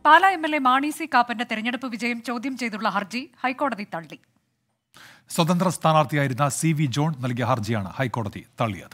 Pala M L A Mani C കാപ്പന്റെ തെരഞ്ഞെടുപ്പ് വിജയം ചോദ്യം ചെയ്തുള്ള ഹർജി ഹൈക്കോടതി തള്ളി സ്വതന്ത്ര സ്ഥാനാർത്ഥിയായിരുന്ന സി വി ജോൺ നൽകിയ ഹർജിയാണ് ഹൈക്കോടതി തള്ളിയത്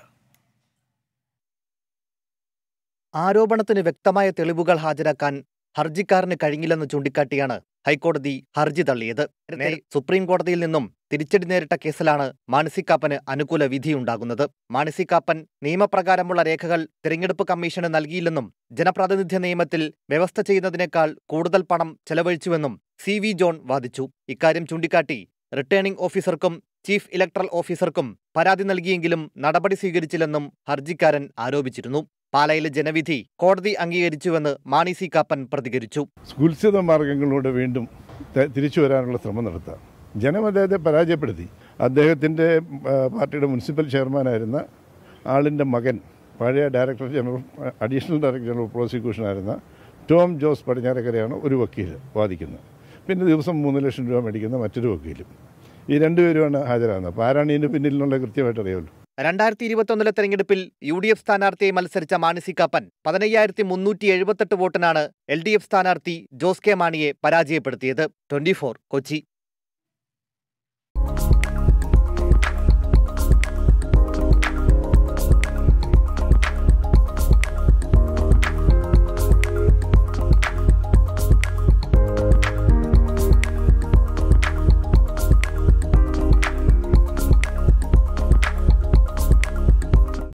ആരോപണത്തിന് വ്യക്തമായ തെളിവുകൾ ഹാജരാക്കാൻ ഹർജിക്കാരന് കഴിഞ്ഞില്ലെന്ന് ചൂണ്ടിക്കാട്ടിയാണ് ഹൈക്കോടതി ഹർജി തള്ളിയത് നേരത്തെ സുപ്രീം കോടതിയിൽ നിന്നും തിരിച്ചടി നേരിട്ട കേസിലാണ് മാനസികാപ്പന് അനുകൂല വിധിയുണ്ടാകുന്നത് മാനസികാപ്പൻ നിയമപ്രകാരമുള്ള രേഖകൾ തിരഞ്ഞെടുപ്പ് കമ്മീഷന് നൽകിയില്ലെന്നും ജനപ്രാതിനിധ്യ നിയമത്തിൽ വ്യവസ്ഥ ചെയ്യുന്നതിനേക്കാൾ കൂടുതൽ പണം ചെലവഴിച്ചുവെന്നും സി വി ജോൺ വാദിച്ചു ഇക്കാര്യം ചൂണ്ടിക്കാട്ടി റിട്ടേണിംഗ് ഓഫീസർക്കും ചീഫ് ഇലക്ട്രൽ ഓഫീസർക്കും പരാതി നൽകിയെങ്കിലും നടപടി സ്വീകരിച്ചില്ലെന്നും ഹർജിക്കാരൻ ആരോപിച്ചിരുന്നു പാലയിലെ ജനവിധി കോടതി അംഗീകരിച്ചുവെന്ന് മാണി സി കാപ്പൻ പ്രതികരിച്ചു കുൽസിത മാർഗങ്ങളിലൂടെ വീണ്ടും ത- തിരിച്ചു വരാനുള്ള ശ്രമം നടത്താം ജനം അദ്ദേഹത്തെ പരാജയപ്പെടുത്തി അദ്ദേഹത്തിൻ്റെ പാർട്ടിയുടെ മുനിസിപ്പൽ ചെയർമാനായിരുന്ന ആളിൻ്റെ മകൻ പഴയ director general additional director general പ്രോസിക്യൂഷനായിരുന്ന ടോം ജോസ് പടിഞ്ഞാറക്കരയാണ് ഒരു വക്കീൽ വാദിക്കുന്നത് പിന്നെ ദിവസം മൂന്ന് ലക്ഷം രൂപ മേടിക്കുന്ന മറ്റൊരു വക്കീലും ഈ രണ്ടുപേരുമാണ് ഹാജരാകുന്നത് അപ്പോൾ ആരാണ് ഇതിന് പിന്നിലുള്ള കൃത്യമായിട്ട് അറിയാമല്ലോ രണ്ടായിരത്തി ഇരുപത്തൊന്നിലെ തെരഞ്ഞെടുപ്പിൽ യു ഡി എഫ് സ്ഥാനാർത്ഥിയെ മത്സരിച്ച മാനസി കാപ്പൻ പതിനയ്യായിരത്തി മുന്നൂറ്റി എഴുപത്തെട്ട് വോട്ടിനാണ് എൽ ഡി എഫ് സ്ഥാനാർത്ഥി ജോസ് കെ മാണിയെ പരാജയപ്പെടുത്തിയത് ട്വന്റി കൊച്ചി